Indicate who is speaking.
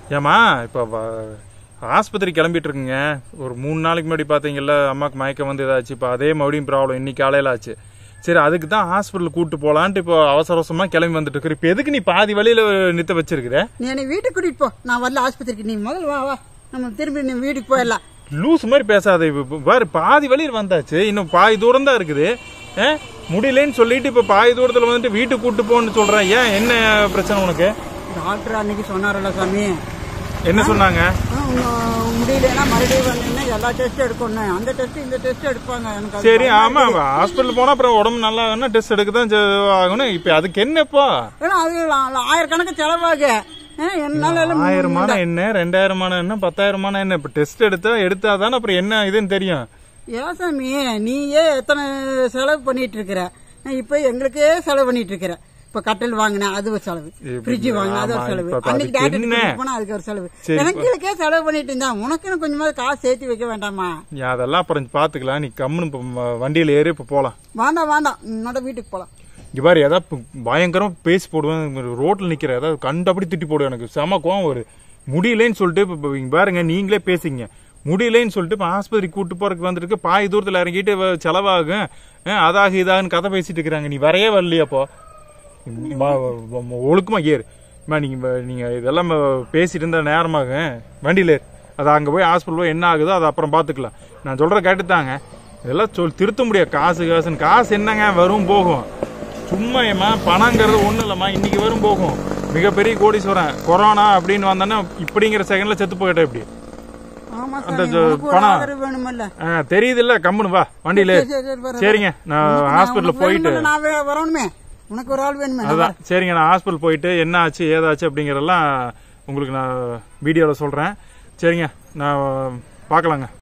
Speaker 1: ஏம்மா இப்போ ஆஸ்பத்திரி கிளம்பிட்டு இருக்குங்க ஒரு மூணு நாளைக்கு முன்னாடி பார்த்தீங்கல்ல அம்மாக்கு மயக்கம் வந்து இதாச்சு இப்போ அதே மறுபடியும் ப்ராப்ளம் இன்னைக்கு காலையில் ஆச்சு சரி அதுக்கு தான் ஹாஸ்பிட்டல் கூட்டு போகலான்ட்டு இப்போ அவசர அவசரமாக கிளம்பி வந்துட்டு இருக்கு இப்போ எதுக்கு நீ பாதி வழியில் நிறுத்த வச்சிருக்கிற
Speaker 2: நீ என்னை வீட்டுக்கு கூட்டிட்டு போ நான் வரல ஆஸ்பத்திரிக்கு நீ முதல்ல வா வா நம்ம திரும்பி நீ வீட்டுக்கு போயிடலாம்
Speaker 1: லூஸ் மாதிரி பேசாத இப்போ வேறு பாதி வழியில் வந்தாச்சு இன்னும் பாதி தூரம் தான் இருக்குது ஆ? முடியலன்னு சொல்லிட்டு இப்போ பாதி தூரத்தில் வந்துட்டு வீட்டுக்கு கூட்டு போன்னு சொல்கிறேன் ஏன் என்ன பிரச்சனை உனக்கு
Speaker 2: டாக்டர் அன்னைக்கு சொன்னாரல்ல சாமி
Speaker 1: என்ன சொன்னாங்க
Speaker 2: ஆ, உங்க- முடியலன்னா மறுபடியும் வந்தீங்கன்னா எல்லா டெஸ்ட் எடுக்கணும் அந்த டெஸ்ட் இந்த டெஸ்ட் எடுப்பாங்க எனக்கு அது
Speaker 1: சரி ஆமா ஹாஸ்பிட்டல் போனா அப்புறம் உடம்பு நல்லா ஆகணும் டெஸ்ட் எடுக்க தான் ஆகணும் இப்ப அதுக்கு என்னப்பா
Speaker 2: ஏன்னா அது லா- ஆயிரக்கணக்கு செலவாகு ஆ, என்னால எல்லாம்
Speaker 1: ஆயிரமான என்ன ரெண்டாயிரமான என்ன பத்தாயிரமான என்ன இப்ப டெஸ்ட் எடுத்தா எடுத்தாதானே அப்புறம் என்ன இதுன்னு தெரியும்
Speaker 2: ஏன் சாமி நீயே எத்தனை செலவு பண்ணிட்டு இருக்கிற இப்ப எங்களுக்கே செலவு பண்ணிட்டு இருக்கிற இப்ப கட்டல் வாங்கினேன் அது ஒரு செலவு
Speaker 1: இப்ப-
Speaker 2: ஃப்ரிட்ஜ் வாங்கினேன் அது ஒரு
Speaker 1: ஆமா,
Speaker 2: செலவு
Speaker 1: இப்ப
Speaker 2: அன்னைக்கு
Speaker 1: அதுக்கு
Speaker 2: டாக்டர்
Speaker 1: என்ன?
Speaker 2: போனா அதுக்கு ஒரு செலவு
Speaker 1: சரி,
Speaker 2: எனக்குள்ளே செலவு பண்ணிட்டு இருந்தா உனக்குன்னு கொஞ்சமாவது காசு சேர்த்து வைக்க வேண்டாமா
Speaker 1: நீ அதெல்லாம் அப்புறம் பாத்துக்கலாம் நீ கம்முன்னு இப்ப ம- வண்டியில ஏறி இப்ப போலாம்
Speaker 2: வேண்டாம் வேண்டாம் உன்னோட வீட்டுக்கு போலாம்
Speaker 1: இங்க பாரு ஏதாவது ப- பயங்கரமா பேசி போடுவேன் ரோட்ல நிக்கிற ஏதாவது கண்டபடி திட்டி போடுவேன் எனக்கு செம கோவம் ஒரு முடியலன்னு சொல்லிட்டு இப்ப- இப்ப இங்க பாருங்க நீங்களே பேசிங்க முடியலன்னு சொல்லிட்டு இப்ப ஆஸ்பத்திரி கூட்டு போறதுக்கு வந்துருக்கு பாதி தூரத்துல இறங்கிட்டு வ- செலவாகும் அஹ், அதாக இதாகன்னு கதை பேசிட்டு இருக்கிறாங்க நீ வரையே வரலையாப்போ வா- வா- ஒழுக்கமா ஏறு அம்மா, நீங்க வ- நீங்க இதெல்லாம் வ- பேசிட்டு இருந்த நேரமாகும் வண்டியில ஏறு. அது அங்க போய் ஹாஸ்பிட்டல் போய் என்ன ஆகுதோ அதை அப்புறம் பாத்துக்கலாம் நான் சொல்ற கேட்டுத்தாங்க இதெல்லாம் சொல் திருத்த முடியாது காசு காசுன்னு காசு என்னங்க வரும் போகும் சும்மா ஏம்மா பணங்கிறது ஒண்ணும் இல்லம்மா இன்னைக்கு வரும் போகும் மிகப்பெரிய கோடீஸ்வரன் கொரோனா அப்படின்னு வந்தானே இப்படிங்கிற செகண்ட்ல செத்து போயிட்டேன் இப்படி
Speaker 2: ஆமா
Speaker 1: அந்த
Speaker 2: சாமி
Speaker 1: ஜ-
Speaker 2: உனக்கு ஒரு
Speaker 1: பணம்.
Speaker 2: ஆதரவு வேணுமல்ல
Speaker 1: ஆ, தெரியுது இல்ல கம்முன்னு வா வண்டியில ஏறு.
Speaker 2: சரி, சரி, வரேன்.
Speaker 1: சரிங்க நான்
Speaker 2: உனக்கு
Speaker 1: ஹாஸ்பிட்டல்
Speaker 2: உனக்கு
Speaker 1: போயிட்டு
Speaker 2: வேணுமில்ல, நான் வே- வரணுமே உனக்கு ஒரு ஆள் வேணுமே நான்
Speaker 1: அதுதான் சரிங்க நான் ஹாஸ்பிட்டல் போயிட்டு என்ன ஆச்சு ஏதாச்சு அப்படிங்கறதெல்லாம் உங்களுக்கு நான் வீடியோவில் சொல்கிறேன் சரிங்க நான் பார்க்கலாங்க